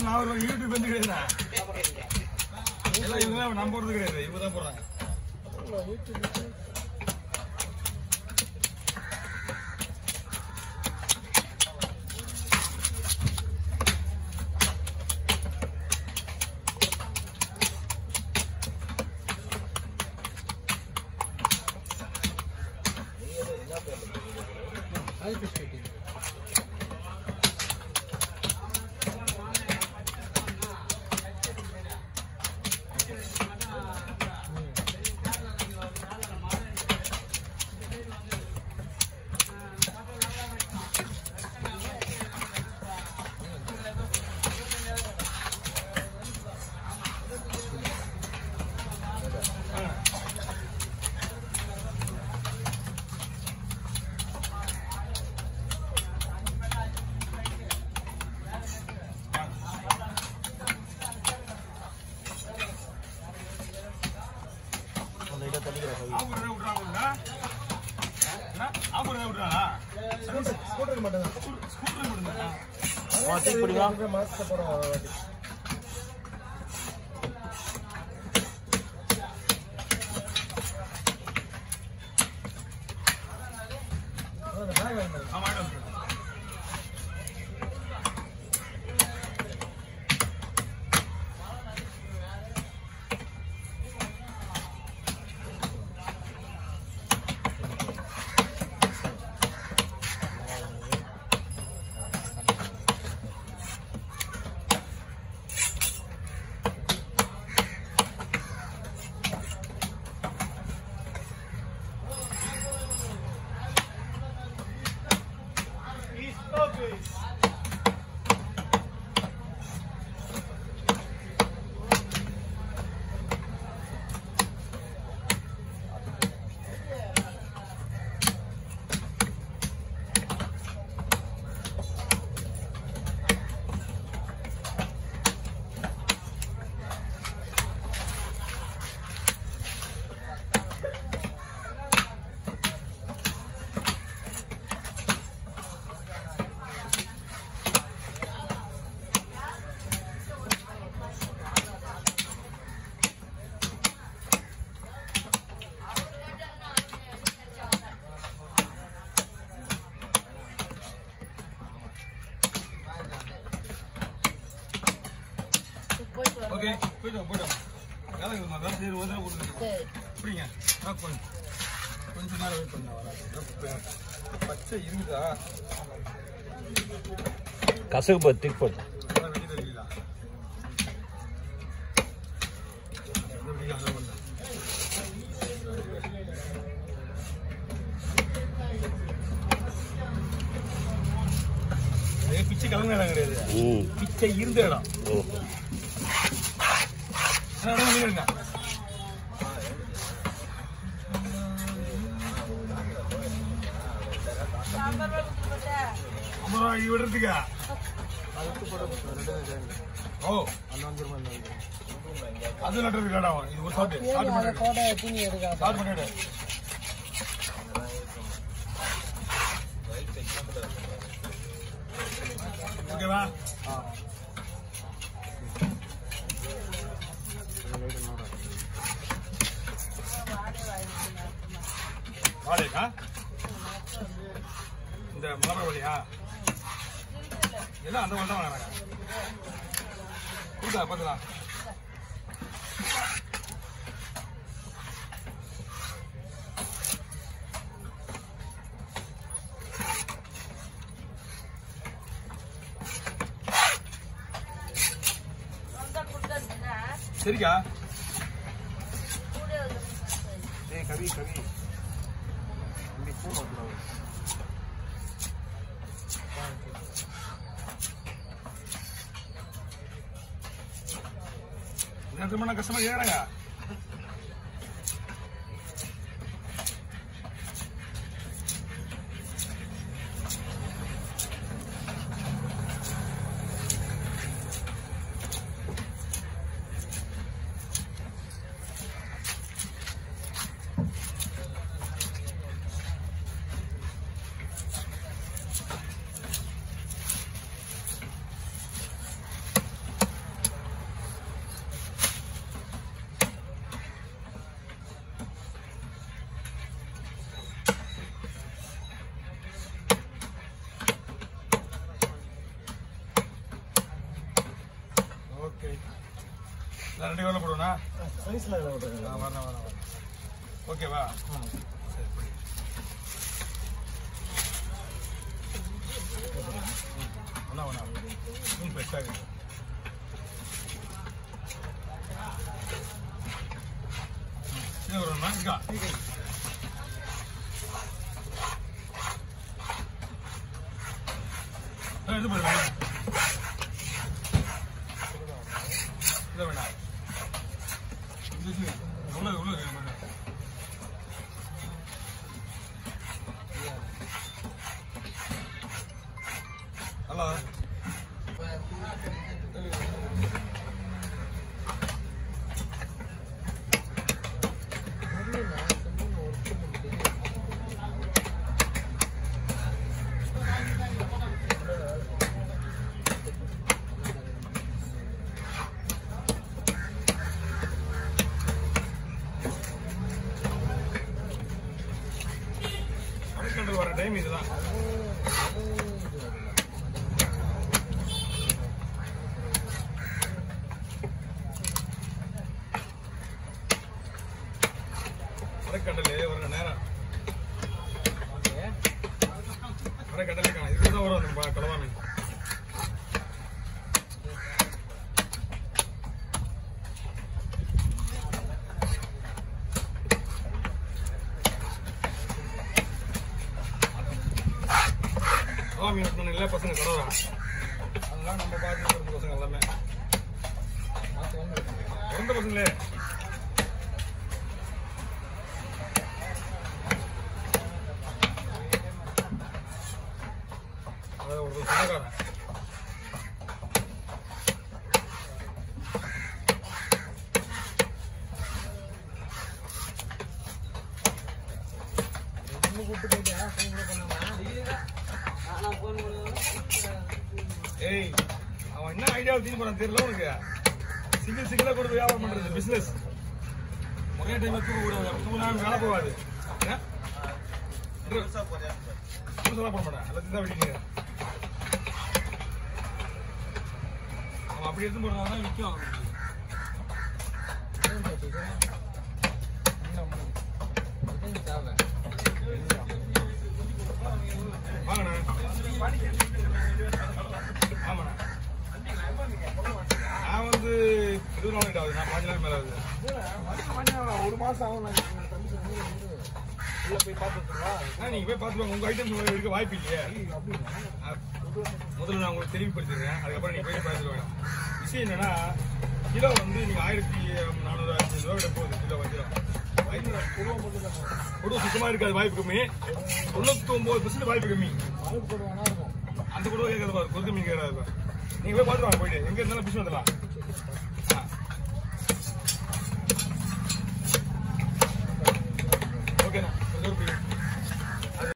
நான் ஒரு யூடியூப் வந்து கிடையாது எல்லாம் இவங்க தான் நம்ம போடுறது கிடையாது இவங்க தான் போடுறாங்க ஆம்பூர் தான் விட்றாங்களா என்ன ஆம்பூர் தான் விட்றாங்களா ஸ்கூட்டர் மட்டும் தான் ஸ்கூட்டர் மட்டும்தான் மாசத்தை போறோம் ஒரு வாட்டி அந்த bag வாங்கிட்டு வா. ஆமா வாங்கிட்டு வந்துடுறேன். ஓகே போயிட்டு வா, போயிட்டு வா. வேலை இருக்குமா? வேலை செய்யற ஒரு தடவை கொடுங்க. பிடிங்க. லாக் பண்ணு. கொஞ்ச நேரம் வெயிட் பண்ண வரேன் பச்சை இருக்குதா கசகு பத்தி போட்டு அதான் வெளியே தெரியல எப்படி அதான் பண்ணேன் அதே பிச்சை கலந்த இடம் கிடையாது ம் பிச்சை இருந்த இடம் ஓ ஆனா இடம் வெளியே இருங்க ஐம்பது ரூபா இது விடுறதுக்கா ஓ அது நட்டுறதுக்கு இடம் இது ஒரு சாட்டு சாட்டு பண்ணிடு சாட்டு பண்ணிடு ஓகேவா வாழைக்கா இந்த மலர வழியா எல்லாம் அந்த வழி தான் வாங்குறாங்க கொடுத்தா பார்த்துலாம் சரிக்கா ஏய் கவி கவி இப்படி பூ வைக்கலாம் நேரத்துக்கு கஷ்டமா கேட்குறாங்க நான் ரெண்டு கிலோ போடுவேண்ணா சைஸ்ல இதில் விட்டுருங்க ஆ வரேன் வரேன் வரேன் ஓகேவா சரி பிடி. ஒண்ணா ஒண்ணா மீன் ஃப்ரெஷ்ஷாக இது ஒரு நாளைக்கா இது பண்ணுங்க இதை வேண்டாம் இது இது. உள்ள உள்ள இருக்கு, உள்ள. ஹலோ அரைக்கண்டல் வர டைம் இதுதான் அரைக்கண்டல் வர நேரம் அரைக்கண்டலே காணும் இதுக்கு தான் வரும் அந்த ப- கடவா மீன் கடவா மீன் வெட்டணும் இல்லை பசங்க கடவா அதெல்லாம் நம்ம பார்த்து இருக்கிற பசங்க எல்லாமே பிறந்த பசங்களே அதாவது ஒரு சொந்தக்காரன் ஏய் அவன் என்ன ஐடியா வச்சுன்னு போறான் தெரியல உனக்கு சிங்கிள் சிங்கிளா கூட வியாபாரம் பண்றது பிசினஸ் ஒரே டைம் தூக்க கூடாது அப்ப தூக்கினா வேலை போகாது என்ன? புதுசா போட மாட்டேன் எல்லாத்தையும் தான் வெட்டிங்க அவன் அப்படி எடுத்து போடுறதுனால தான் விற்கும் அவனுக்கு. வாங்கண்ணா ஆமாண்ணா நான் வந்து இருபது நாள் கிட்ட ஆகுது நான் பாஞ்சு நாள் மேல ஆகுது ஒரு மாசம் ஆகும் நான் தம்பி சொன்னது உள்ள போய் பார்த்துருவா ஆ, நீங்க போய் பார்த்துக்கோங்க உங்க ஐட்டம் எடுக்க வாய்ப்பு இல்லையே அப்படின்னா ஆ, முதல்ல நான் உங்களுக்கு தெளிவுபடுத்திடுறேன் அதுக்கப்புறம் நீங்க போய் பார்த்துக்க வேணாம் விஷயம் என்னன்னா கிலோ வந்து நீங்க ஆயிரத்தி நானூறு ஆயிரத்தி ரூபா கிட்ட போகுது கிலோ வஞ்சிரம் பொருவம் மட்டும் தான் குடும்பம் சுத்தமா இருக்காது வாய்ப்பு கம்மி தொண்ணூத்தி ஒன்பது பர்சன்ட் வாய்ப்பு கம்மி அழுக்கு போடுவானா இருக்கும் அந்த குடும்பம் கேட்கறது பாரு கொருக்கு மீன் கேட்கறது பாரு நீங்க போய் பார்த்துட்டு வாங்க போயிட்டு எங்க இருந்தாலும் பிடிச்சி வந்துடலாம் ஆ. ஓகேண்ணா ஒரு ரூபாய்